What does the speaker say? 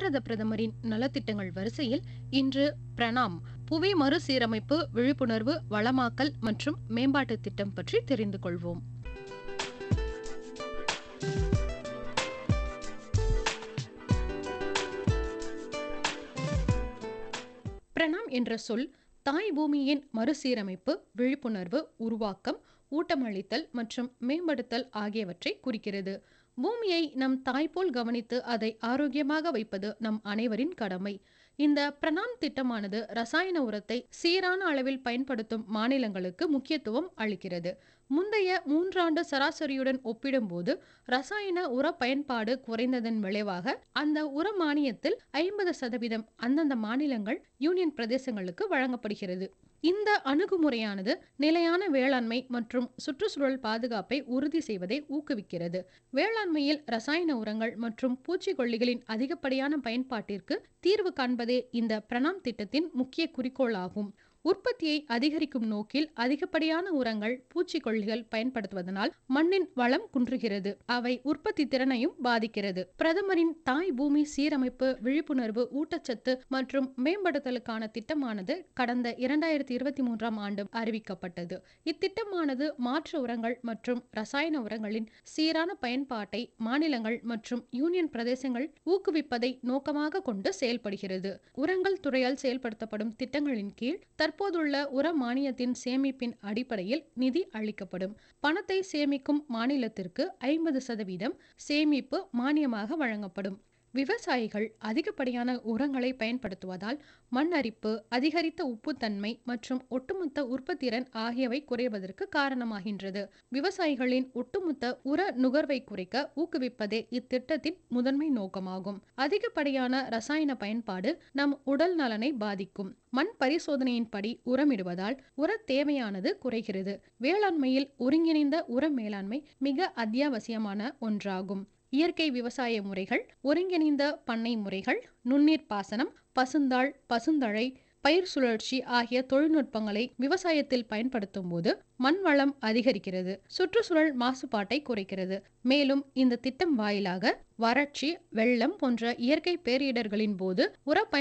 பாரத பிரதமரின் நலத்திட்டங்கள் வரிசையில் இன்று பிரணாம் புவி மறுசீரமைப்பு விழிப்புணர்வு வளமாக்கல் மற்றும் மேம்பாட்டு திட்டம் பற்றி தெரிந்து கொள்வோம் பிரணாம் என்ற சொல் தாய் பூமியின் மறுசீரமைப்பு விழிப்புணர்வு உருவாக்கம் ஊட்டமளித்தல் மற்றும் மேம்படுத்தல் ஆகியவற்றை குறிக்கிறது பூமியை நம் தாய்போல் கவனித்து அதை ஆரோக்கியமாக வைப்பது நம் அனைவரின் கடமை இந்த பிரணாம் திட்டமானது ரசாயன உரத்தை சீரான அளவில் பயன்படுத்தும் மாநிலங்களுக்கு முக்கியத்துவம் அளிக்கிறது முந்தைய மூன்றாண்டு சராசரியுடன் ஒப்பிடும்போது ரசாயன உர பயன்பாடு குறைந்ததன் விளைவாக அந்த உர மானியத்தில் ஐம்பது சதவீதம் அந்தந்த மாநிலங்கள் யூனியன் பிரதேசங்களுக்கு வழங்கப்படுகிறது இந்த அணுகுமுறையானது நிலையான வேளாண்மை மற்றும் சுற்றுச்சூழல் பாதுகாப்பை உறுதி செய்வதை ஊக்குவிக்கிறது வேளாண்மையில் ரசாயன உரங்கள் மற்றும் பூச்சிக்கொல்லிகளின் அதிகப்படியான பயன்பாட்டிற்கு தீர்வு காண்பதே இந்த பிரணாம் திட்டத்தின் முக்கிய குறிக்கோளாகும் உற்பத்தியை அதிகரிக்கும் நோக்கில் அதிகப்படியான உரங்கள் பூச்சிக்கொல்லிகள் பயன்படுத்துவதனால் மண்ணின் வளம் குன்றுகிறது அவை உற்பத்தி திறனையும் பாதிக்கிறது பிரதமரின் தாய் பூமி சீரமைப்பு விழிப்புணர்வு ஊட்டச்சத்து மற்றும் மேம்படுத்தலுக்கான திட்டமானது கடந்த இரண்டாயிரத்தி இருபத்தி மூன்றாம் ஆண்டு அறிவிக்கப்பட்டது இத்திட்டமானது மாற்று உரங்கள் மற்றும் ரசாயன உரங்களின் சீரான பயன்பாட்டை மாநிலங்கள் மற்றும் யூனியன் பிரதேசங்கள் ஊக்குவிப்பதை நோக்கமாக கொண்டு செயல்படுகிறது உரங்கள் துறையால் செயல்படுத்தப்படும் திட்டங்களின் கீழ் தற்போதுள்ள உர மானியத்தின் சேமிப்பின் அடிப்படையில் நிதி அளிக்கப்படும் பணத்தை சேமிக்கும் மாநிலத்திற்கு ஐம்பது சதவீதம் சேமிப்பு மானியமாக வழங்கப்படும் விவசாயிகள் அதிகப்படியான உரங்களை பயன்படுத்துவதால் மண் அரிப்பு அதிகரித்த உப்புத்தன்மை மற்றும் ஒட்டுமொத்த உற்பத்திறன் ஆகியவை குறைவதற்கு காரணமாகின்றது விவசாயிகளின் ஒட்டுமொத்த உர நுகர்வை குறைக்க ஊக்குவிப்பதே இத்திட்டத்தின் முதன்மை நோக்கமாகும் அதிகப்படியான ரசாயன பயன்பாடு நம் உடல் நலனை பாதிக்கும் மண் பரிசோதனையின்படி உரமிடுவதால் உர தேவையானது குறைகிறது வேளாண்மையில் ஒருங்கிணைந்த உர மேலாண்மை மிக அத்தியாவசியமான ஒன்றாகும் இயற்கை விவசாய முறைகள் ஒருங்கிணைந்த பண்ணை முறைகள் நுண்ணீர் பாசனம் பசுந்தாள் பசுந்தழை பயிர் சுழற்சி ஆகிய தொழில்நுட்பங்களை விவசாயத்தில் பயன்படுத்தும் போது மண் வளம் அதிகரிக்கிறது சுற்றுச்சூழல் மாசுபாட்டை குறைக்கிறது மேலும் இந்த திட்டம் வாயிலாக வறட்சி வெள்ளம் போன்ற இயற்கை பேரிடர்களின் போது உர